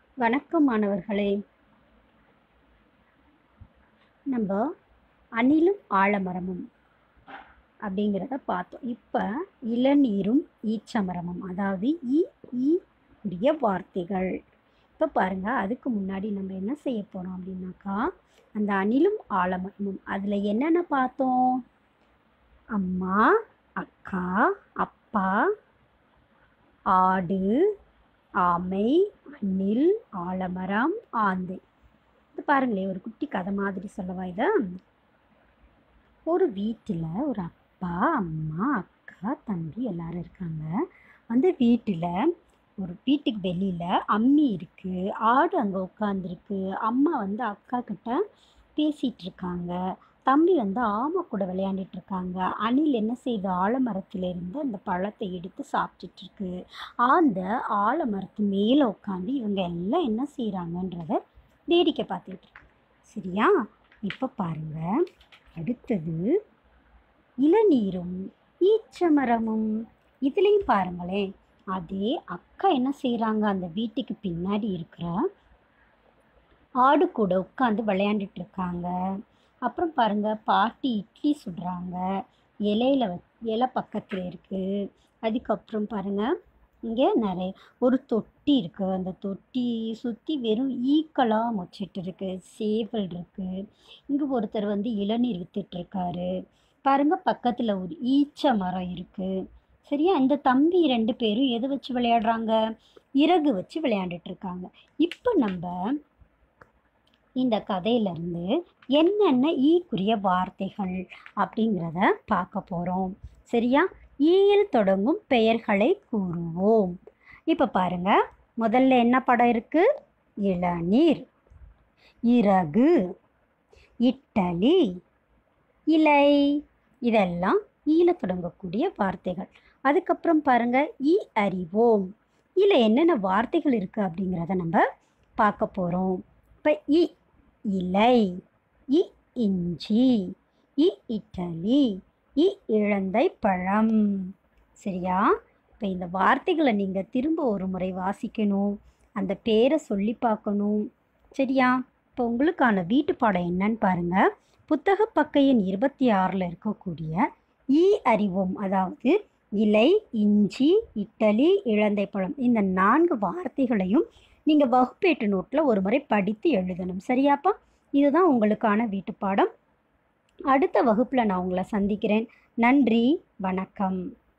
வணக்கம் மாணவர்களே நம்ம அணிலும் ஆலமரமும் அப்படிங்கிறத பார்த்தோம் இப்போ இளநீரும் ஈச்சமரமும் அதாவது ஈ ஈ உடைய வார்த்தைகள் இப்போ பாருங்க அதுக்கு முன்னாடி நம்ம என்ன செய்ய போகிறோம் அப்படின்னாக்கா அந்த அணிலும் ஆலமரமும் அதில் என்னென்ன பார்த்தோம் அம்மா அக்கா அப்பா ஆடு ஆமை அணில் ஆலமரம் ஆந்தை இது பாருங்களேன் ஒரு குட்டி கதை மாதிரி சொல்லவா இதை ஒரு வீட்டில் ஒரு அப்பா அம்மா அக்கா தம்பி எல்லாரும் இருக்காங்க அந்த வீட்டில் ஒரு வீட்டுக்கு வெளியில் அம்மி இருக்குது ஆடு அங்கே உட்காந்துருக்கு அம்மா வந்து அக்கா கிட்ட பேசிகிட்டு இருக்காங்க தம்பி வந்து ஆமை கூட விளையாண்டுட்டு இருக்காங்க அணில் என்ன செய்யுது ஆலமரத்திலிருந்து அந்த பழத்தை எடுத்து சாப்பிட்டுட்டு இருக்கு அந்த ஆலமரத்து மேலே உட்காந்து இவங்க எல்லாம் என்ன செய்கிறாங்கன்றத வேடிக்கை பார்த்துட்டு இருக்கு சரியா இப்போ பாருங்க அடுத்தது இளநீரும் ஈச்சமரமும் இதுலேயும் பாருங்களேன் அதே அக்கா என்ன செய்கிறாங்க அந்த வீட்டுக்கு பின்னாடி இருக்கிற ஆடு கூட உட்காந்து விளையாண்டுட்டு இருக்காங்க அப்புறம் பாருங்க பாட்டி இட்லி சுடுறாங்க இலையில வ இலை பக்கத்தில் இருக்குது அதுக்கப்புறம் பாருங்க இங்கே நிறைய ஒரு தொட்டி இருக்குது அந்த தொட்டி சுற்றி வெறும் ஈக்களாக மொச்சிட்டு இருக்கு சேவல் இருக்குது இங்கே ஒருத்தர் வந்து இளநீர் வித்துட்ருக்காரு பாருங்க பக்கத்தில் ஒரு ஈச்ச மரம் இருக்குது சரியா இந்த தம்பி ரெண்டு பேரும் எதை வச்சு விளையாடுறாங்க இறகு வச்சு விளையாண்டுட்டு இருக்காங்க இப்போ நம்ம இந்த கதையிலேருந்து என்னென்ன ஈக்குரிய வார்த்தைகள் அப்படிங்கிறத பார்க்க போகிறோம் சரியா ஈயில் தொடங்கும் பெயர்களை கூறுவோம் இப்போ பாருங்க முதல்ல என்ன படம் இருக்கு இளநீர் இறகு இட்டலி இலை இதெல்லாம் ஈல தொடங்கக்கூடிய வார்த்தைகள் அதுக்கப்புறம் பாருங்க இ அறிவோம் இதில் என்னென்ன வார்த்தைகள் இருக்குது அப்படிங்கிறத நம்ம பார்க்க போகிறோம் இப்போ இ இலை இ இஞ்சி இ இட்டலி இ இழந்தை பழம் சரியா இப்போ இந்த வார்த்தைகளை நீங்கள் திரும்ப ஒரு முறை வாசிக்கணும் அந்த பேரை சொல்லி பார்க்கணும் சரியா இப்போ உங்களுக்கான வீட்டு பாடம் என்னன்னு பாருங்கள் புத்தக பக்க எண் இருபத்தி ஆறில் இருக்கக்கூடிய ஈ அறிவோம் அதாவது இலை இஞ்சி இட்டலி இழந்தை பழம் இந்த நான்கு வார்த்தைகளையும் நீங்கள் வகுப்பேட்டு நோட்டில் ஒரு முறை படித்து எழுதணும் சரியாப்பா இதுதான் உங்களுக்கான வீட்டு பாடம் அடுத்த வகுப்பில் நான் உங்களை சந்திக்கிறேன் நன்றி வணக்கம்